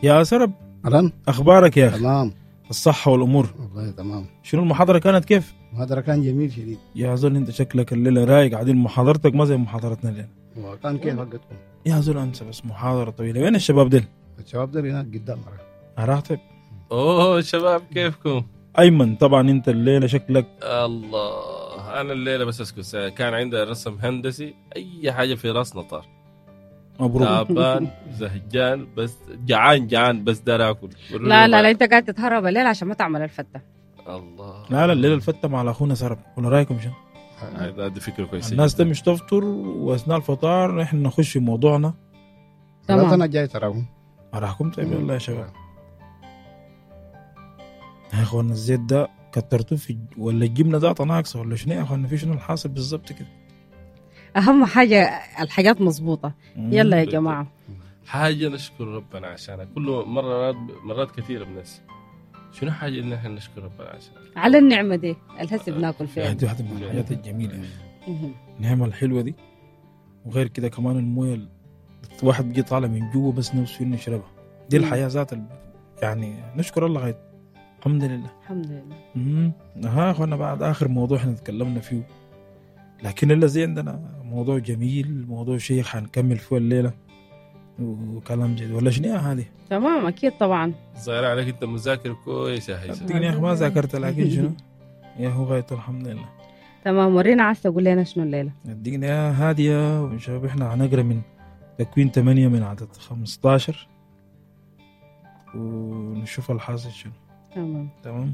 يا سرب اهلا اخبارك يا اخي تمام الصحه والامور والله تمام شنو المحاضره كانت كيف المحاضرة كان جميل شديد يا زول انت شكلك الليله رايق قاعدين محاضرتك ما زي محاضرتنا الليله وكان كيف حقتكم يا زول انسى بس محاضره طويله وين الشباب ديل الشباب ده هناك قدام راتب اوه شباب كيفكم؟ ايمن طبعا انت الليله شكلك الله انا الليله بس اسكت كان عندي رسم هندسي اي حاجه في راسنا طار مبروك تعبان زهجان بس جعان جعان بس دار اكل لا لا لا انت قاعد تتهرب الليل عشان ما تعمل الفته الله لا لا الليله الفته مع اخونا سرب ولا رايكم شنو هذا هذه فكره كويسه الناس تمش تفطر واثناء الفطار احنا نخش في موضوعنا تمام. ثلاثة جاي تراهم اراكم طيب يلا يا شباب يا اخوانا الزيت ده كترتوه في ولا الجبنه ذاتها ناقصه ولا شنو يا اخوانا في شنو الحاصل بالضبط كده اهم حاجه الحاجات مظبوطه يلا يا جماعه حاجه نشكر ربنا عشانها كل مرات مرات كثيره بناس شنو حاجه ان احنا نشكر ربنا عشانها على النعمه دي الهسي بناكل فيها هذه واحده من الحاجات الجميله يعني. مهم. النعمه الحلوه دي وغير كده كمان المويه ال- الواحد بيجي طالع من جوا بس نفسه انه يشربها دي مم. الحياه ذات ال- يعني نشكر الله غاية الحمد لله الحمد لله امم ها اخوانا بعد اخر موضوع احنا تكلمنا فيه لكن الا زي عندنا موضوع جميل موضوع شيق حنكمل فيه الليله وكلام جديد ولا شنو يا هذه؟ تمام اكيد طبعا ظاهر عليك انت مذاكر كويس يا هيثم صدقني يا اخي ما ذاكرت لكن شنو؟ يا هو غاية الحمد لله تمام ورينا عايز تقول لنا شنو الليله ادينا يا هادية وشباب احنا هنقرا من تكوين 8 من عدد 15 ونشوف الحاصل شنو تمام تمام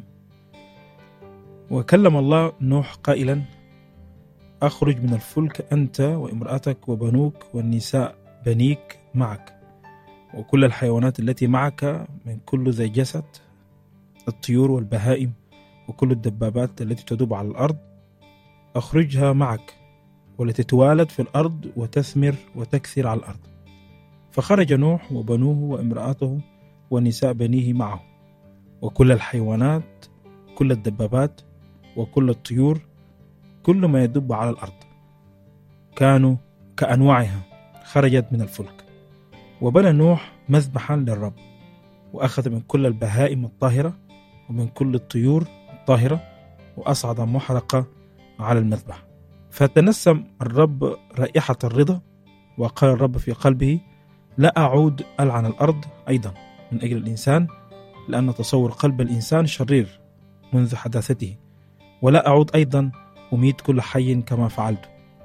وكلم الله نوح قائلا اخرج من الفلك انت وامراتك وبنوك والنساء بنيك معك وكل الحيوانات التي معك من كل ذي جسد الطيور والبهائم وكل الدبابات التي تدب على الارض اخرجها معك ولتتوالد في الارض وتثمر وتكثر على الارض فخرج نوح وبنوه وامراته ونساء بنيه معه وكل الحيوانات كل الدبابات وكل الطيور كل ما يدب على الارض كانوا كانواعها خرجت من الفلك وبنى نوح مذبحا للرب واخذ من كل البهائم الطاهره ومن كل الطيور الطاهره واصعد محرقه على المذبح فتنسم الرب رائحه الرضا وقال الرب في قلبه لا اعود العن الارض ايضا من اجل الانسان لأن تصور قلب الإنسان شرير منذ حداثته ولا أعود أيضا أميت كل حي كما فعلت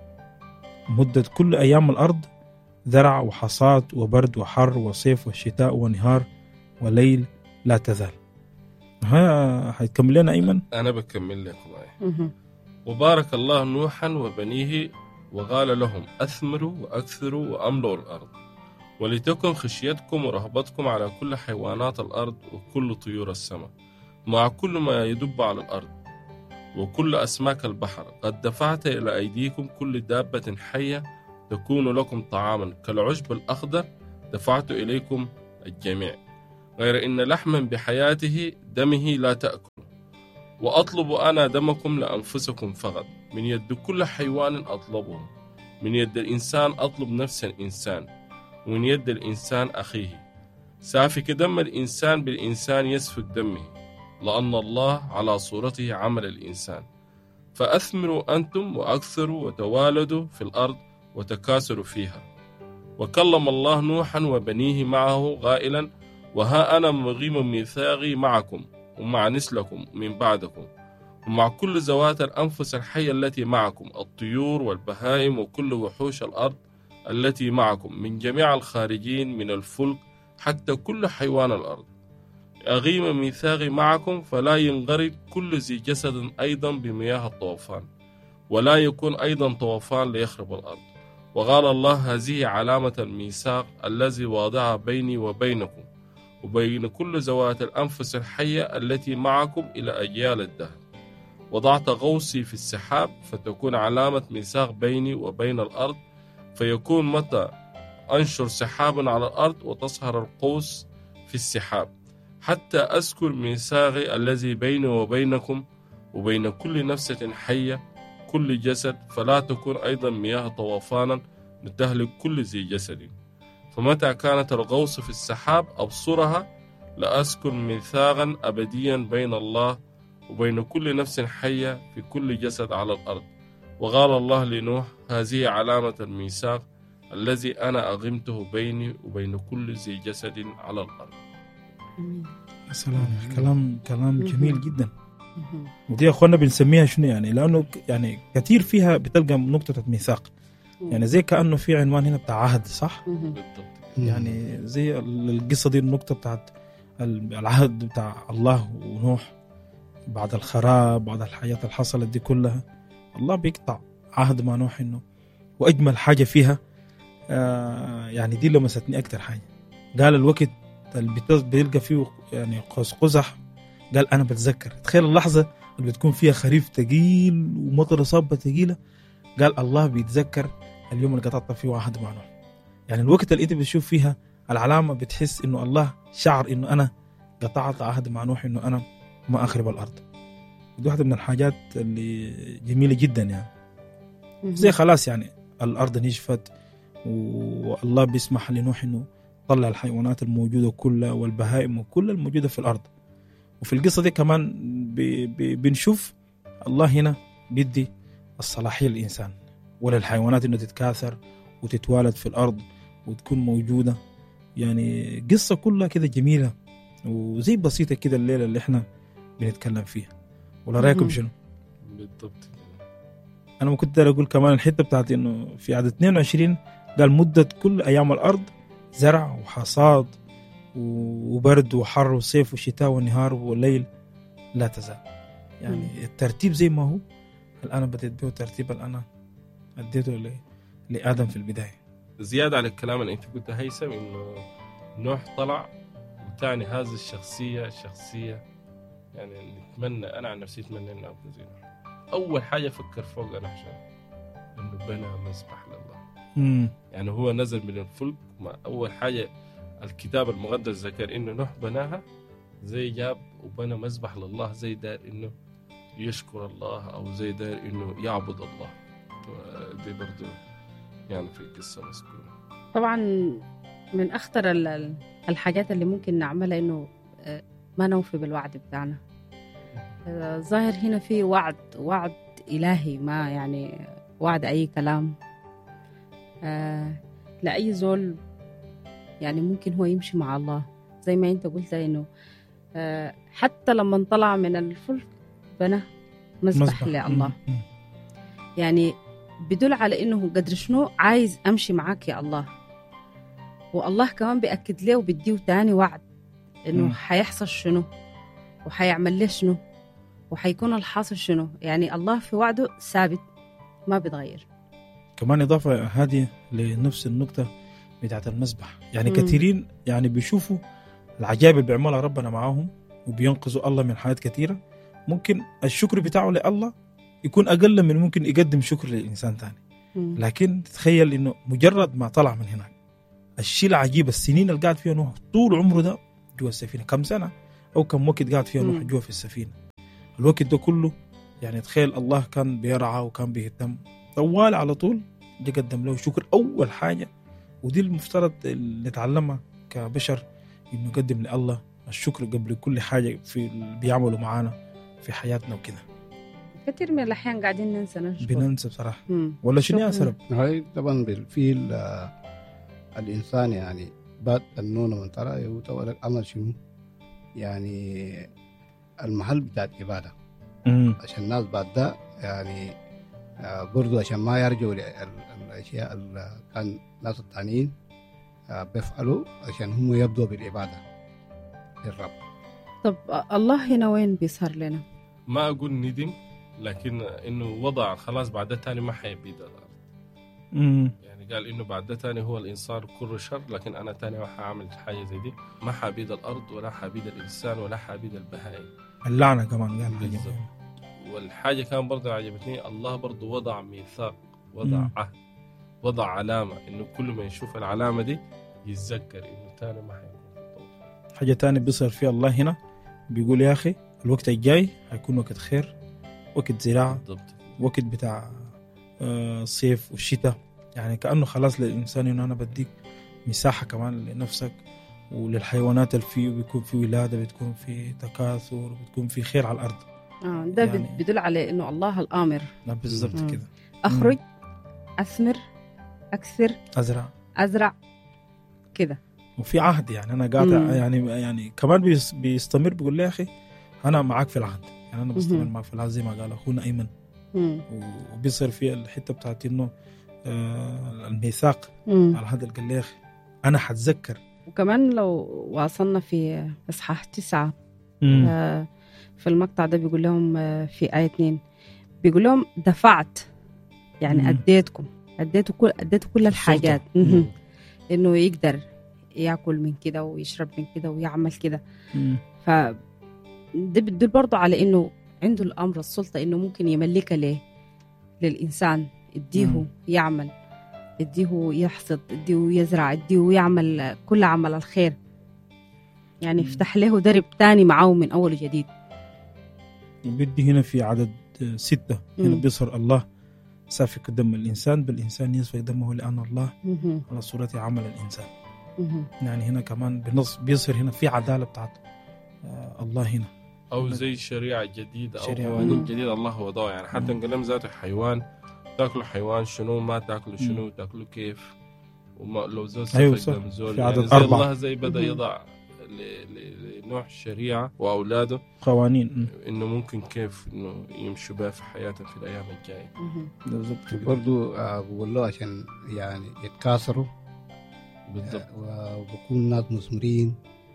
مدة كل أيام الأرض زرع وحصاد وبرد وحر وصيف وشتاء ونهار وليل لا تزال ها حيكمل لنا أيمن انا بكمل لكم آية. مهم. وبارك الله نوحا وبنيه وقال لهم أثمروا وأكثروا وأملوا الأرض ولتكن خشيتكم ورهبتكم على كل حيوانات الأرض وكل طيور السماء مع كل ما يدب على الأرض وكل أسماك البحر قد دفعت إلى أيديكم كل دابة حية تكون لكم طعاما كالعشب الأخضر دفعت إليكم الجميع غير إن لحما بحياته دمه لا تأكل وأطلب أنا دمكم لأنفسكم فقط من يد كل حيوان أطلبه من يد الإنسان أطلب نفس الإنسان ومن يد الإنسان أخيه سافك دم الإنسان بالإنسان يسفك دمه لأن الله على صورته عمل الإنسان فأثمروا أنتم وأكثروا وتوالدوا في الأرض وتكاثروا فيها وكلم الله نوحا وبنيه معه قائلا وها أنا مغيم ميثاقي معكم ومع نسلكم من بعدكم ومع كل ذوات الأنفس الحية التي معكم الطيور والبهائم وكل وحوش الأرض التي معكم من جميع الخارجين من الفلك حتى كل حيوان الأرض أغيم ميثاقي معكم فلا ينغرق كل ذي جسد أيضا بمياه الطوفان ولا يكون أيضا طوفان ليخرب الأرض وقال الله هذه علامة الميثاق الذي وضع بيني وبينكم وبين كل ذوات الأنفس الحية التي معكم إلى أجيال الدهر وضعت غوصي في السحاب فتكون علامة ميثاق بيني وبين الأرض فيكون متى أنشر سحابا على الأرض وتصهر القوس في السحاب حتى أذكر ميثاقي الذي بيني وبينكم وبين كل نفسة حية كل جسد فلا تكون أيضا مياه طوفانا لتهلك كل ذي جسد فمتى كانت الغوص في السحاب أبصرها لأذكر ميثاقا أبديا بين الله وبين كل نفس حية في كل جسد على الأرض وقال الله لنوح هذه علامة الميثاق الذي أنا أغمته بيني وبين كل ذي جسد على الأرض يا سلام يا أخي، كلام كلام مم. جميل جدا مهم. ودي يا اخوانا بنسميها شنو يعني لانه ك- يعني كثير فيها بتلقى نقطه ميثاق يعني زي كانه في عنوان هنا بتاع عهد صح مهم. بالضبط يعني زي ال- القصه دي النقطه بتاعت ال- العهد بتاع الله ونوح بعد الخراب بعد الحياه اللي حصلت دي كلها الله بيقطع عهد مع نوح انه واجمل حاجه فيها آه يعني دي لمستني اكتر حاجه قال الوقت اللي بت- بيلقى فيه يعني قوس قزح قال انا بتذكر تخيل اللحظه اللي بتكون فيها خريف ثقيل ومطر صابه ثقيله قال الله بيتذكر اليوم اللي قطعت فيه عهد مع نوح يعني الوقت اللي انت بتشوف فيها العلامه بتحس انه الله شعر انه انا قطعت عهد مع نوح انه انا ما اخرب الارض دي واحده من الحاجات اللي جميله جدا يعني مهم. زي خلاص يعني الارض نشفت والله بيسمح لنوح انه طلع الحيوانات الموجوده كلها والبهائم وكل الموجوده في الارض وفي القصه دي كمان بي بي بنشوف الله هنا بيدي الصلاحيه للانسان وللحيوانات انه تتكاثر وتتوالد في الارض وتكون موجوده يعني قصه كلها كده جميله وزي بسيطه كده الليله اللي احنا بنتكلم فيها ولا رايكم مهم. شنو؟ بالضبط انا ما كنت داير اقول كمان الحته بتاعت انه في عدد 22 قال مده كل ايام الارض زرع وحصاد وبرد وحر وصيف وشتاء ونهار وليل لا تزال يعني الترتيب زي ما هو الان بديت به الترتيب اللي انا اديته ل- لادم في البدايه زيادة على الكلام اللي انت قلته هيثم انه نوح طلع وتعني هذه الشخصية شخصية يعني نتمنى انا عن نفسي اتمنى انه اكون زي نوح اول حاجة فكر فوق انا عشان انه بنى مسبح لله امم يعني هو نزل من الفلك ما اول حاجة الكتاب المقدس ذكر انه نوح بناها زي جاب وبنى مسبح لله زي دار انه يشكر الله او زي دار انه يعبد الله دي برضو يعني في القصة مذكورة طبعا من اخطر ال- ال- الحاجات اللي ممكن نعملها انه آه، ما نوفي بالوعد بتاعنا آه، ظاهر هنا في وعد وعد الهي ما يعني وعد اي كلام آه، لاي زول يعني ممكن هو يمشي مع الله زي ما انت قلت انه آه، حتى لما طلع من الفلك بنى مسبح لله مم. مم. يعني بدل على انه قدر شنو عايز امشي معاك يا الله والله كمان بيأكد له وبيديه تاني وعد انه مم. حيحصل شنو وحيعمل له شنو وحيكون الحاصل شنو يعني الله في وعده ثابت ما بيتغير كمان إضافة هذه لنفس النقطة بتاعت المسبح يعني مم. كثيرين يعني بيشوفوا العجائب اللي بيعملها ربنا معاهم وبينقذوا الله من حاجات كثيرة ممكن الشكر بتاعه لله يكون أقل من ممكن يقدم شكر لإنسان تاني مم. لكن تتخيل إنه مجرد ما طلع من هناك الشيء العجيب السنين اللي قاعد فيها نوح طول عمره ده جوا السفينة كم سنة أو كم وقت قاعد فيها نوح مم. جوا في السفينة الوقت ده كله يعني تخيل الله كان بيرعى وكان بيهتم طوال على طول دي قدم له شكر اول حاجه ودي المفترض اللي نتعلمها كبشر انه نقدم لله الشكر قبل كل حاجه في اللي بيعملوا معانا في حياتنا وكده كثير من الاحيان قاعدين ننسى نشكر بننسى بصراحه مم. ولا شنو يا شكراً. سرب هاي طبعا في ال- الانسان يعني بات النون من ترى يوتا لك عمل شنو يعني المحل بتاع العباده امم عشان الناس بعد ده يعني آه، برضو عشان ما يرجعوا للاشياء اللي كان الناس التانيين آه، بيفعلوا عشان هم يبدوا بالعباده للرب طب الله هنا وين بيظهر لنا ما اقول ندم لكن انه وضع خلاص بعد ده تاني ما حيبيد الارض امم يعني قال انه بعد ده تاني هو الانسان كل شر لكن انا تاني ما حاعمل حاجه زي دي ما حابيد الارض ولا حابيد الانسان ولا حابيد البهائم اللعنه كمان قال حاجه بالظبط. مهمة. والحاجه كان برضه عجبتني الله برضه وضع ميثاق وضع مم. عهد وضع علامه انه كل ما يشوف العلامه دي يتذكر انه تاني ما حيكون في الطوفان حاجه تانية بيصير فيها الله هنا بيقول يا اخي الوقت الجاي هيكون وقت خير وقت زراعه بالضبط وقت بتاع آه، الصيف والشتاء يعني كأنه خلاص للإنسان إنه أنا بديك مساحه كمان لنفسك وللحيوانات اللي فيه بيكون في ولاده بتكون في تكاثر بتكون في خير على الارض آه ده يعني- يعني بدل على انه الله الامر نعم بالضبط مم. كده اخرج اثمر اكثر ازرع ازرع كده وفي عهد يعني انا قاطع مم. يعني يعني كمان بيس- بيستمر بيقول لي يا اخي انا معاك في العهد يعني انا بستمر مهم. معاك في العهد زي ما قال اخونا ايمن مم. وبيصير في الحته بتاعت انه آه الميثاق مم. على هذا اللي قال لي يا اخي انا حتذكر وكمان لو واصلنا في اصحاح تسعة مم. آه، في المقطع ده بيقول لهم آه، في آية اتنين بيقول لهم دفعت يعني مم. اديتكم اديتوا كل اديتوا كل الحاجات مهم. انه يقدر ياكل من كده ويشرب من كده ويعمل كده مم. ف ده بتدل برضه على انه عنده الامر السلطه انه ممكن يملكها ليه للانسان اديه مم. يعمل اديه يحصد اديه يزرع اديه يعمل كل عمل الخير يعني مم. يفتح له درب تاني معاه من اول وجديد وبدي هنا في عدد آه، ستة هنا مم. بيظهر الله سافك دم الإنسان بالإنسان يسفك دمه لأن الله مهم. على صورة عمل الإنسان مهم. يعني هنا كمان بنص بيظهر هنا في عدالة بتاعت آه، الله هنا او زي شريعه جديده او شريعة. قوانين مم. جديده الله وضعها يعني حتى نقلم ذاته حيوان تاكلوا حيوان شنو ما تاكلوا شنو تاكلوا كيف وما لو زول أيوة سفك صح. دم زول في يعني عدد زي أربعة. الله زي بدا مهم. يضع ل- ل- لنوح الشريعه واولاده قوانين مم. انه ممكن كيف انه يمشوا بها في حياتهم في الايام الجايه مهم. بالضبط كده. برضو آه، بقول له عشان يعني يتكاثروا بالضبط آه، وبكون ناس مثمرين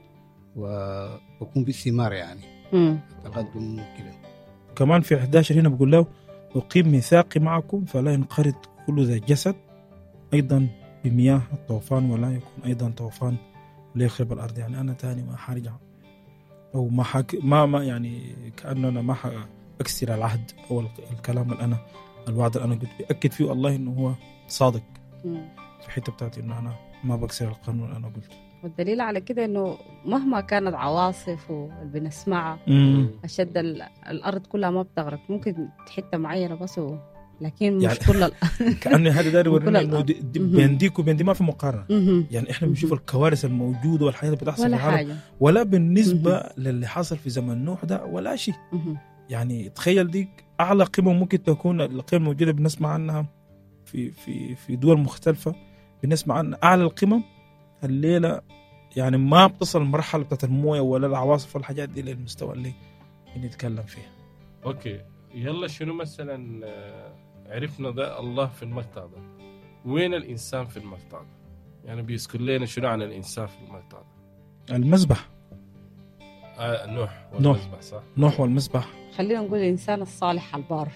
وبكون بالثمار يعني مم. تقدم كده كمان في 11 هنا بيقول له أقيم ميثاقي معكم فلا ينقرض كل ذا جسد أيضا بمياه الطوفان ولا يكون أيضا طوفان ليخرب الأرض يعني أنا تاني ما حرجع أو ما حك... ما ما يعني كأنه أنا ما أكسر العهد أو ال- الكلام اللي أنا الوعد اللي أنا قلت بيأكد فيه الله إنه هو صادق مم. في الحتة بتاعتي إنه أنا ما بكسر القانون اللي أنا قلته والدليل على كده انه مهما كانت عواصف واللي بنسمعها مم. اشد ال- الارض كلها ما بتغرق ممكن حته معينه بس و... لكن مش يعني- كل ال... كأني هذا داري وكل يوريني إنه الأرض. دي- دي- مهم. بين ديك وبين دي ما في مقارنة مهم. يعني احنا بنشوف الكوارث الموجوده والحياه اللي بتحصل ولا في العالم حاجه ولا بالنسبه للي حصل في زمن نوح ده ولا شيء مهم. يعني تخيل ديك اعلى قمم ممكن تكون القيم الموجوده بنسمع عنها في في في دول مختلفه بنسمع عن اعلى القمم الليله يعني ما بتصل المرحله بتاعت المويه ولا العواصف والحاجات دي للمستوى اللي بنتكلم فيه اوكي يلا شنو مثلا آه، عرفنا ده الله في المقطع ده وين الانسان في المقطع ده يعني بيذكر لنا شنو عن الانسان في المقطع ده المذبح آه نوح نوح. والمذبح صح نوح والمذبح خلينا نقول الانسان الصالح على البار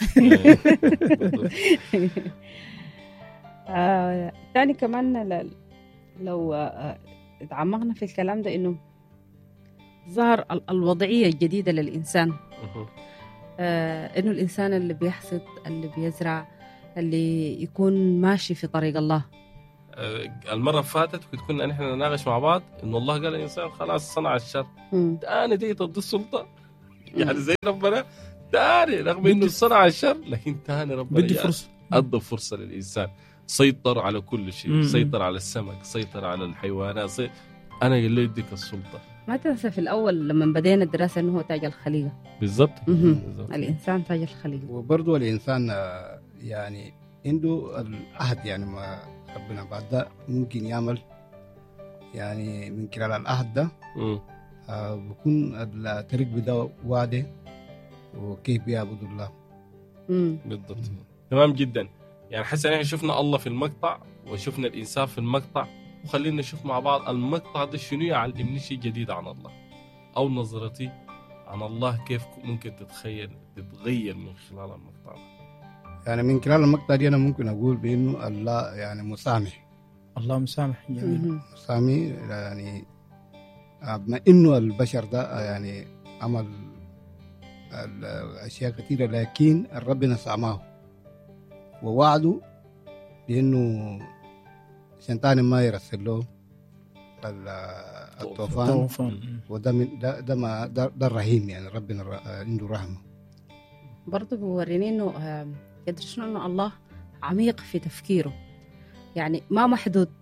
آه، تاني كمان ل- لو آه، تعمقنا في الكلام ده انه ظهر ال- الوضعيه الجديده للانسان مهم. آه، انه الانسان اللي بيحصد اللي بيزرع اللي يكون ماشي في طريق الله آه، المره اللي فاتت كنت كنا نحن نناقش مع بعض انه الله قال الانسان خلاص صنع الشر مم. تاني دي ضد السلطه يعني زي ربنا تاني رغم بدي- انه صنع الشر لكن تاني ربنا بدي جاء فرصه ادى فرصه للانسان سيطر على كل شيء مم. سيطر على السمك سيطر على الحيوانات سي... انا قال له يديك السلطه ما تنسى في الاول لما بدينا الدراسه انه هو تاج الخليقه بالضبط مهم. بالضبط. الانسان تاج الخليقه وبرضو الإنسان آه، يعني عنده العهد يعني ما ربنا بعد ده ممكن يعمل يعني من خلال العهد ده مم. آه، بكون الطريق بده وعده وكيف بيعبدوا الله مم. بالضبط تمام جدا يعني حسنا احنا شفنا الله في المقطع وشفنا الانسان في المقطع وخلينا نشوف مع بعض المقطع ده شنو يعلمني شيء جديد عن الله او نظرتي عن الله كيف ممكن تتخيل تتغير من خلال المقطع ده يعني من خلال المقطع دي أنا ممكن أقول بأنه الله يعني مسامح الله مسامح جميل مهم. مسامح يعني آه، بما إنه البشر ده آه، يعني عمل ال- أشياء كثيرة لكن ربنا سامحه ووعده بأنه عشان تاني ما يرسل له ال- الطوفان طوفان وده من ده ده ما ده, ده الرحيم يعني ربنا الر- عنده رحمه برضه بيوريني انه آه، قدر شنو انه الله عميق في تفكيره يعني ما محدود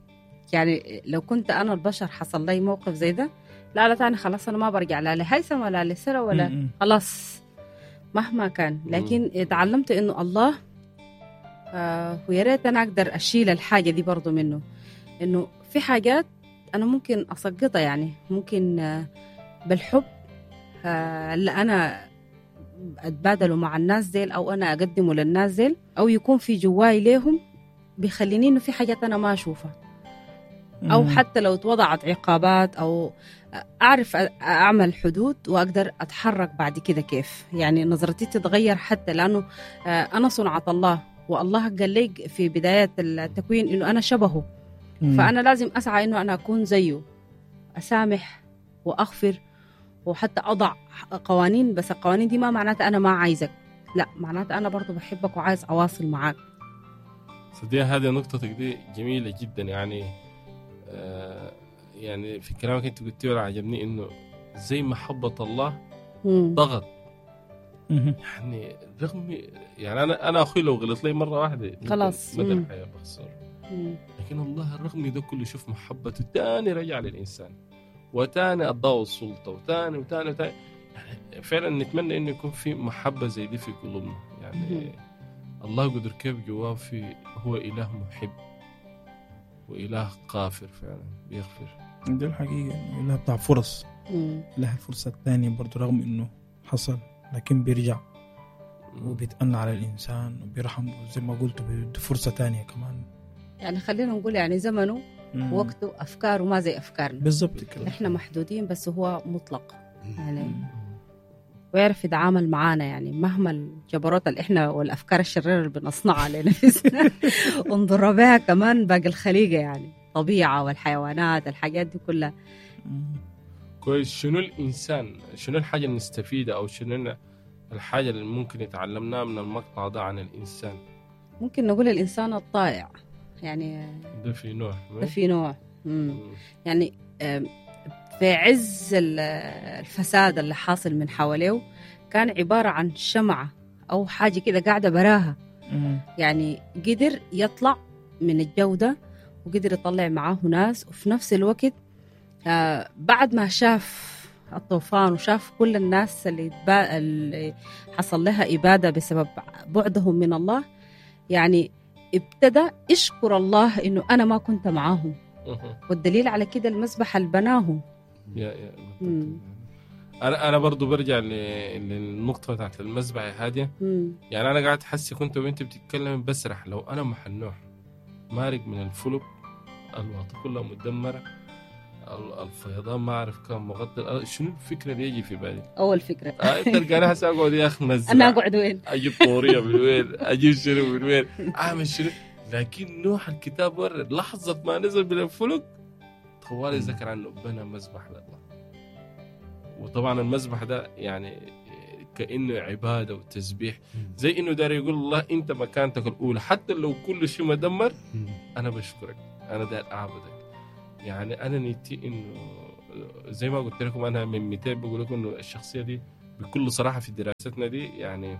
يعني لو كنت انا البشر حصل لي موقف زي ده لا لا تاني خلاص انا ما برجع لا لهيثم ولا لسرى ولا م- م. خلاص مهما كان لكن تعلمت انه الله آه ويا ريت انا اقدر اشيل الحاجه دي برضو منه انه في حاجات انا ممكن اسقطها يعني ممكن آه بالحب آه اللي انا اتبادله مع الناس ديل او انا اقدمه للناس ديل او يكون في جواي ليهم بيخليني انه في حاجات انا ما اشوفها او م. حتى لو اتوضعت عقابات او اعرف اعمل حدود واقدر اتحرك بعد كده كيف يعني نظرتي تتغير حتى لانه آه، انا صنعة الله والله قال لي في بداية التكوين انه انا شبهه م. فانا لازم اسعى انه انا اكون زيه اسامح واغفر وحتى اضع قوانين بس القوانين دي ما معناتها انا ما عايزك لا معناتها انا برضو بحبك وعايز اواصل معاك صدق هذه نقطتك دي جميلة جدا يعني آه يعني في كلامك انت قلتيه ولا عجبني انه زي محبة الله مم. ضغط مهم. يعني رغم يعني انا انا اخوي لو غلط لي مره واحده ممكن خلاص. مدى مم. الحياه بخسر مم. لكن الله الرغم ده كله شوف محبته تاني رجع للانسان وتاني اداه السلطه وتاني وتاني وتاني يعني فعلا نتمنى انه يكون في محبه زي دي في قلوبنا يعني مم. الله قدر كيف جواه في هو اله محب واله غافر فعلا بيغفر دي الحقيقة إنه لها بتاع فرص مم. لها الفرصة الثانية برضو رغم إنه حصل لكن بيرجع وبيتأنى على الإنسان وبيرحم وزي ما قلت بيدي فرصة تانية كمان يعني خلينا نقول يعني زمنه مم. وقته افكاره ما زي افكارنا بالضبط كده احنا محدودين بس هو مطلق يعني مم. ويعرف يتعامل معانا يعني مهما الجبروت اللي احنا والافكار الشريره اللي بنصنعها لنفسنا ونضر بها كمان باقي الخليقه يعني الطبيعه والحيوانات الحاجات دي كلها مم. كويس شنو الانسان شنو الحاجه اللي نستفيدها او شنو الحاجه اللي ممكن يتعلمناها من المقطع ده عن الانسان ممكن نقول الانسان الطائع يعني ده في نوع ده في نوع مم. مم. يعني آم، في عز ال- الفساد اللي حاصل من حواليه كان عباره عن شمعه او حاجه كده قاعده براها مم. يعني قدر يطلع من الجو ده وقدر يطلع معاه ناس وفي نفس الوقت آه بعد ما شاف الطوفان وشاف كل الناس اللي, اتبا... اللي حصل لها إبادة بسبب بعدهم من الله يعني ابتدى يشكر الله إنه أنا ما كنت معاهم مهم. والدليل على كده المسبح اللي بناهم يا يا مم. انا انا برضو برجع ل- للنقطه بتاعت المذبح هذه مم. يعني انا قاعد حسي كنت وانت بتتكلم بسرح لو انا محل نوح مارق من الفلك الواطه كلها مدمره ال- الفيضان ما اعرف كم مغطي الأرض. شنو الفكره اللي يجي في بالي؟ أول فكرة آه تلقاني هسه اقعد يا اخي نزرع أنا أقعد وين اجيب طوريه من وين اجيب شنو من وين اعمل شنو لكن نوح الكتاب ورد لحظه ما نزل من الفلك طوالي ذكر عنه بنى مذبح لله وطبعا المذبح ده يعني كانه عباده وتسبيح زي انه داري يقول الله انت مكانتك الاولى حتى لو كل شيء مدمر انا بشكرك انا داير اعبدك يعني انا نيتي انه زي ما قلت لكم انا من 200 بقول لكم انه الشخصيه دي بكل صراحه في دراستنا دي يعني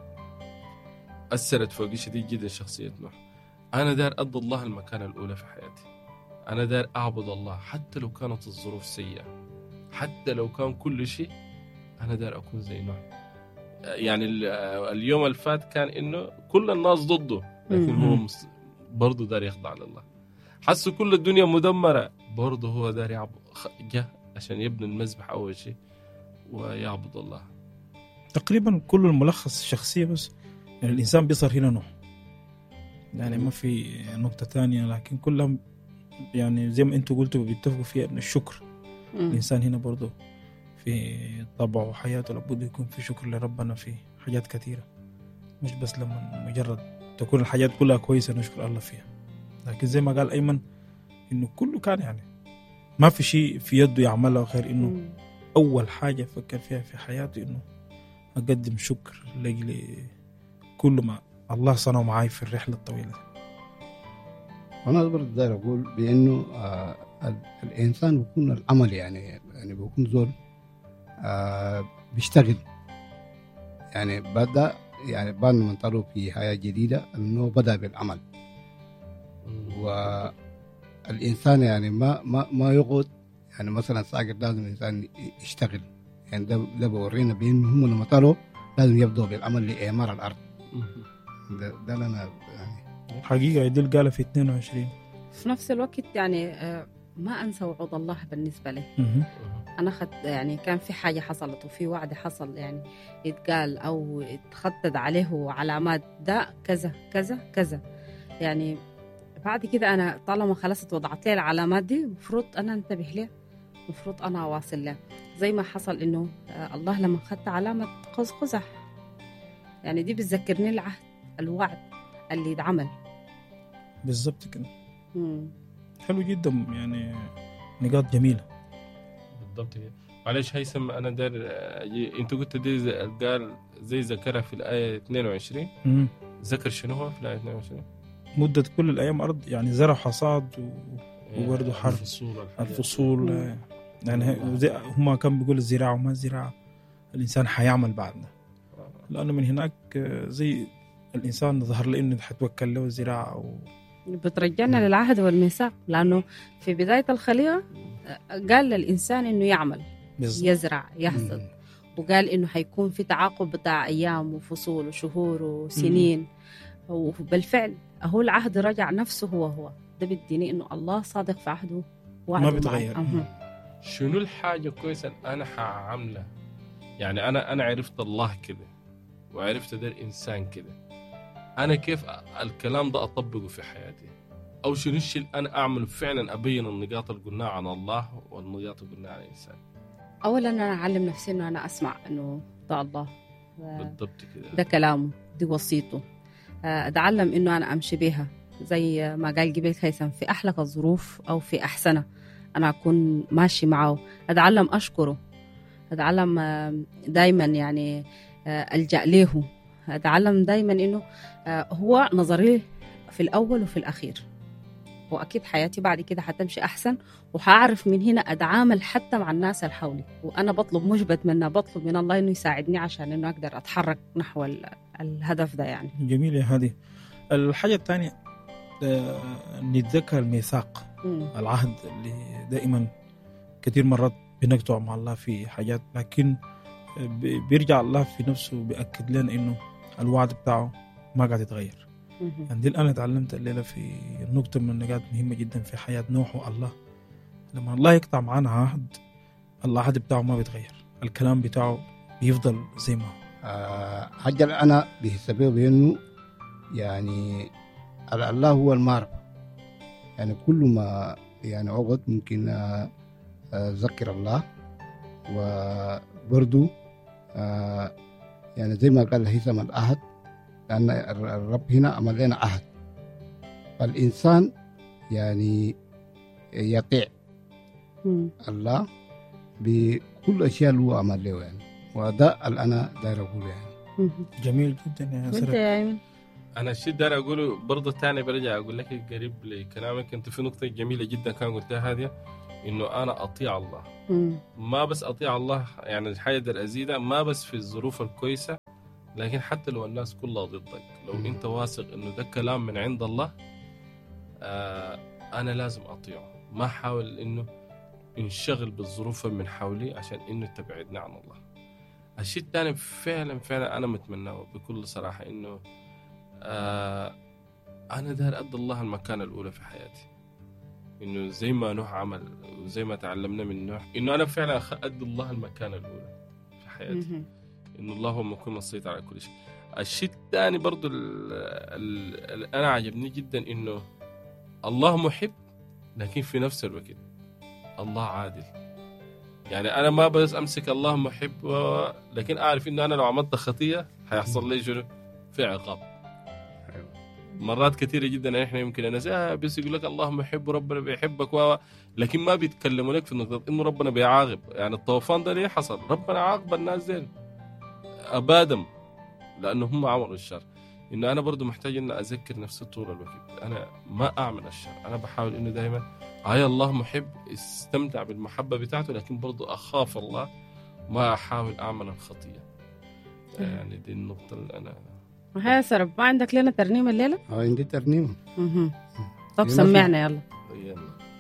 اثرت فوقي شديد جدا شخصيه نوح انا داير ادي الله المكانه الاولى في حياتي انا داير اعبد الله حتى لو كانت الظروف سيئه حتى لو كان كل شيء انا داير اكون زي نوح يعني ال- اليوم اللي فات كان انه كل الناس ضده لكن هو مم. مس- برضه داير يخضع لله حسوا كل الدنيا مدمره برضه هو داير يعبد خ- جه عشان يبني المذبح اول شيء ويعبد الله تقريبا كل الملخص الشخصية بس يعني الإنسان بيصير هنا نوح يعني ما في نقطة تانية لكن كلهم يعني زي ما انتوا قلتوا بيتفقوا فيها ان الشكر مم. الإنسان هنا برضه في طبعه وحياته لابد يكون في شكر لربنا في حاجات كثيرة مش بس لما مجرد تكون الحاجات كلها كويسة نشكر الله فيها لكن زي ما قال أيمن إنه كله كان يعني ما في شيء في يده يعمله غير إنه مم. أول حاجة فكر فيها في حياته إنه أقدم شكر لأجل كل ما الله صنعه معاي في الرحلة الطويلة دي. وانا برضه داير اقول بانه آه ال- الانسان بيكون العمل يعني يعني بيكون زول آه بيشتغل يعني بدا يعني بعد ما انطلقوا في حياه جديده انه بدا بالعمل و الانسان يعني ما ما ما يقعد يعني مثلا ساقط لازم الانسان يشتغل يعني ده ده بورينا بان هم لما طلعوا لازم يبدأوا بالعمل لاعمار الارض ده, ده اللي انا يعني حقيقة دي قالها في 22 في نفس الوقت يعني آه، ما انسى وعود الله بالنسبه لي مهم. انا خد يعني كان في حاجه حصلت وفي وعد حصل يعني يتقال او اتخطط عليه علامات ده كذا كذا كذا يعني بعد كده انا طالما خلصت وضعت لي العلامات دي المفروض انا انتبه لها المفروض انا اواصل لها زي ما حصل انه آه، الله لما خدت علامه قوس قزح يعني دي بتذكرني العهد الوعد اللي اتعمل بالظبط كده مم. حلو جدا يعني نقاط جميلة بالضبط كده معلش هيثم انا دار أجي- انت قلت دي زي قال زي ذكرها في الايه 22 مم. ذكر شنو هو في الايه 22 مدة كل الأيام أرض يعني زرع حصاد و... وبرضه حرب. الفصول الحاجات. الفصول مم. آه، يعني هي- وزي هم كان بيقول الزراعة وما الزراعة الإنسان حيعمل بعدنا لأنه من هناك آه، زي الإنسان ظهر له إنه حتوكل له الزراعة و... بترجعنا للعهد والميثاق لانه في بدايه الخليقه آه، قال للانسان انه يعمل بالظبط يزرع يحصد وقال انه حيكون في تعاقب بتاع ايام وفصول وشهور وسنين وبالفعل هو العهد رجع نفسه هو هو ده بيديني انه الله صادق في عهده وعده ما معي. بيتغير. أها. شنو الحاجه كويسه اللي انا حعملها يعني انا انا عرفت الله كده وعرفت ده الانسان كده انا كيف أ- الكلام ده اطبقه في حياتي او شنو الشيء اللي انا اعمله فعلا ابين النقاط اللي قلناها عن الله والنقاط اللي قلناها عن الانسان اولا انا اعلم نفسي انه انا اسمع انه ده الله و- بالضبط كده ده كلامه دي وصيته آه، اتعلم انه انا امشي بيها زي ما قال قبل هيثم في احلك الظروف او في احسنها انا اكون ماشي معه اتعلم اشكره اتعلم دائما يعني آه، الجا له اتعلم دائما انه آه، هو نظري في الاول وفي الاخير واكيد حياتي بعد كده حتمشي احسن وحاعرف من هنا اتعامل حتى مع الناس اللي حولي وانا بطلب مش بتمنى بطلب من الله انه يساعدني عشان انه اقدر اتحرك نحو ال- الهدف ده يعني جميل يا هذه الحاجة الثانية آه، نتذكر الميثاق مم. العهد اللي دائما كثير مرات بنقطع مع الله في حاجات لكن ب- بيرجع الله في نفسه بيأكد لنا انه الوعد بتاعه ما قاعد يتغير مهم. يعني دي اللي انا اتعلمت الليله في نقطه من النقاط مهمه جدا في حياه نوح والله لما الله يقطع معانا عهد العهد بتاعه ما بيتغير الكلام بتاعه بيفضل زي ما هو آه، حاجة اللي أنا بحسبه بأنه يعني ال- الله هو المعرفة يعني كل ما يعني أقعد ممكن آه، آه، أذكر الله وبرضو آه، يعني زي ما قال هيثم العهد لأن الر- الرب هنا عمل لنا عهد فالإنسان يعني يطيع مم. الله بكل الأشياء اللي هو عمل له يعني وده اللي أنا داير أقوله يعني مهم. جميل جدا يا وانت سرك يا ايمن انا الشيء ده أنا اقوله برضه تاني برجع اقول لك قريب لكلامك انت في نقطه جميله جدا كان قلتها هذه انه انا اطيع الله مم. ما بس اطيع الله يعني الحاجه دي ازيدها ما بس في الظروف الكويسه لكن حتى لو الناس كلها ضدك لو مم. انت واثق انه ده كلام من عند الله آه انا لازم اطيعه ما احاول انه انشغل بالظروف من حولي عشان انه تبعدنا عن الله الشيء الثاني فعلا فعلا انا متمناه بكل صراحه انه آه انا داير ادي الله المكانه الاولى في حياتي انه زي ما نوح عمل وزي ما تعلمنا من نوح انه انا فعلا أخ- ادي الله المكانه الاولى في حياتي مهم. انه الله هو مكون السيطر على كل شيء الشيء الثاني برضو ال- ال- ال- انا عجبني جدا انه الله محب لكن في نفس الوقت الله عادل يعني انا ما بس امسك الله محب و- لكن اعرف انه انا لو عملت خطيه حيحصل لي شنو في عقاب مرات كثيره جدا احنا يمكن الناس آه بس يقول لك الله محب وربنا بيحبك و لكن ما بيتكلموا لك في نقطه انه ربنا بيعاقب يعني الطوفان ده ليه حصل؟ ربنا عاقب الناس دي ابادم لانه هم عملوا الشر انه انا برضو محتاج ان اذكر نفسي طول الوقت انا ما اعمل الشر انا بحاول انه دائما هاي الله محب استمتع بالمحبه بتاعته لكن برضو اخاف الله ما احاول اعمل الخطيه يعني دي النقطه اللي انا وهي سرب ما عندك لنا ترنيمه الليله آه، عندي ترنيمة مهم. طب يلا. سمعنا يلا بينا